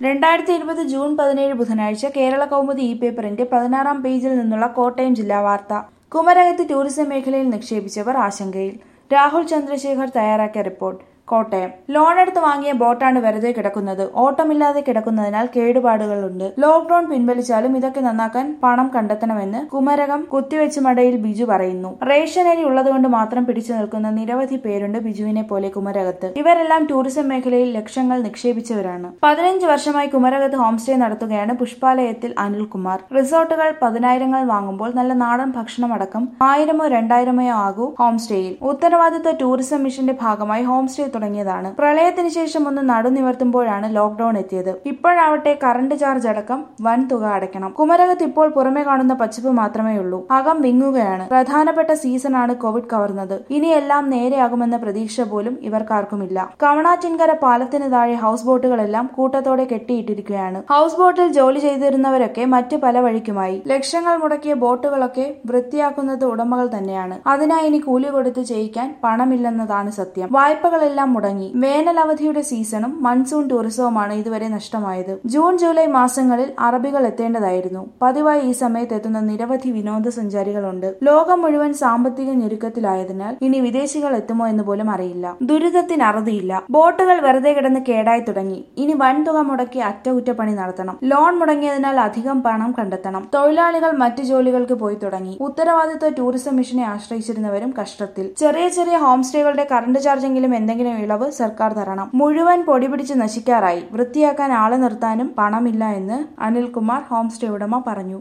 രണ്ടായിരത്തി ഇരുപത് ജൂൺ പതിനേഴ് ബുധനാഴ്ച കേരള കൗമുദി ഇ പേപ്പറിന്റെ പതിനാറാം പേജിൽ നിന്നുള്ള കോട്ടയം ജില്ലാ വാർത്ത കുമരകത്ത് ടൂറിസം മേഖലയിൽ നിക്ഷേപിച്ചവർ ആശങ്കയിൽ രാഹുൽ ചന്ദ്രശേഖർ തയ്യാറാക്കിയ റിപ്പോർട്ട് കോട്ടയം ലോണെടുത്ത് വാങ്ങിയ ബോട്ടാണ് വെറുതെ കിടക്കുന്നത് ഓട്ടമില്ലാതെ കിടക്കുന്നതിനാൽ കേടുപാടുകളുണ്ട് ലോക്ഡൌൺ പിൻവലിച്ചാലും ഇതൊക്കെ നന്നാക്കാൻ പണം കണ്ടെത്തണമെന്ന് കുമരകം കുത്തിവെച്ച് മടയിൽ ബിജു പറയുന്നു റേഷൻ അരി ഉള്ളതുകൊണ്ട് മാത്രം പിടിച്ചു നിൽക്കുന്ന നിരവധി പേരുണ്ട് ബിജുവിനെ പോലെ കുമരകത്ത് ഇവരെല്ലാം ടൂറിസം മേഖലയിൽ ലക്ഷങ്ങൾ നിക്ഷേപിച്ചവരാണ് പതിനഞ്ച് വർഷമായി കുമരകത്ത് ഹോം സ്റ്റേ നടത്തുകയാണ് പുഷ്പാലയത്തിൽ അനിൽകുമാർ റിസോർട്ടുകൾ പതിനായിരങ്ങൾ വാങ്ങുമ്പോൾ നല്ല നാടൻ ഭക്ഷണമടക്കം ആയിരമോ രണ്ടായിരമോ ആകൂ ഹോം സ്റ്റേയിൽ ഉത്തരവാദിത്ത ടൂറിസം മിഷന്റെ ഭാഗമായി ഹോം സ്റ്റേ തുടങ്ങിയതാണ് പ്രളയത്തിന് ശേഷം ഒന്ന് നടുനിവർത്തുമ്പോഴാണ് ലോക്ഡൌൺ എത്തിയത് ഇപ്പോഴാവട്ടെ കറണ്ട് ചാർജ് അടക്കം വൻ തുക അടയ്ക്കണം കുമരകത്ത് ഇപ്പോൾ പുറമെ കാണുന്ന പച്ചിപ്പ് മാത്രമേ ഉള്ളൂ അകം വിങ്ങുകയാണ് പ്രധാനപ്പെട്ട സീസണാണ് കോവിഡ് കവർന്നത് ഇനിയെല്ലാം നേരെയാകുമെന്ന പ്രതീക്ഷ പോലും ഇവർക്കാർക്കുമില്ല കവണാറ്റിൻകര പാലത്തിന് താഴെ ഹൗസ് ബോട്ടുകളെല്ലാം കൂട്ടത്തോടെ കെട്ടിയിട്ടിരിക്കുകയാണ് ഹൗസ് ബോട്ടിൽ ജോലി ചെയ്തിരുന്നവരൊക്കെ മറ്റു പല വഴിക്കുമായി ലക്ഷങ്ങൾ മുടക്കിയ ബോട്ടുകളൊക്കെ വൃത്തിയാക്കുന്നത് ഉടമകൾ തന്നെയാണ് അതിനായി ഇനി കൂലി കൊടുത്ത് ചെയ്യിക്കാൻ പണമില്ലെന്നതാണ് സത്യം വായ്പകളെല്ലാം മുടങ്ങി വേനൽ അവധിയുടെ സീസണും മൺസൂൺ ടൂറിസവുമാണ് ഇതുവരെ നഷ്ടമായത് ജൂൺ ജൂലൈ മാസങ്ങളിൽ അറബികൾ എത്തേണ്ടതായിരുന്നു പതിവായി ഈ സമയത്ത് എത്തുന്ന നിരവധി വിനോദസഞ്ചാരികളുണ്ട് ലോകം മുഴുവൻ സാമ്പത്തിക ഞെരുക്കത്തിലായതിനാൽ ഇനി വിദേശികൾ എത്തുമോ എന്ന് പോലും അറിയില്ല ദുരിതത്തിന് അറുതിയില്ല ബോട്ടുകൾ വെറുതെ കിടന്ന് കേടായി തുടങ്ങി ഇനി വൻതുക മുടക്കി അറ്റകുറ്റപ്പണി നടത്തണം ലോൺ മുടങ്ങിയതിനാൽ അധികം പണം കണ്ടെത്തണം തൊഴിലാളികൾ മറ്റു ജോലികൾക്ക് പോയി തുടങ്ങി ഉത്തരവാദിത്വ ടൂറിസം മിഷനെ ആശ്രയിച്ചിരുന്നവരും കഷ്ടത്തിൽ ചെറിയ ചെറിയ ഹോം സ്റ്റേകളുടെ കറണ്ട് ചാർജെങ്കിലും എന്തെങ്കിലും ഇളവ് സർക്കാർ തരണം മുഴുവൻ പൊടി പിടിച്ച് നശിക്കാറായി വൃത്തിയാക്കാൻ ആളെ നിർത്താനും പണമില്ല എന്ന് അനിൽകുമാർ ഹോം സ്റ്റേ ഉടമ പറഞ്ഞു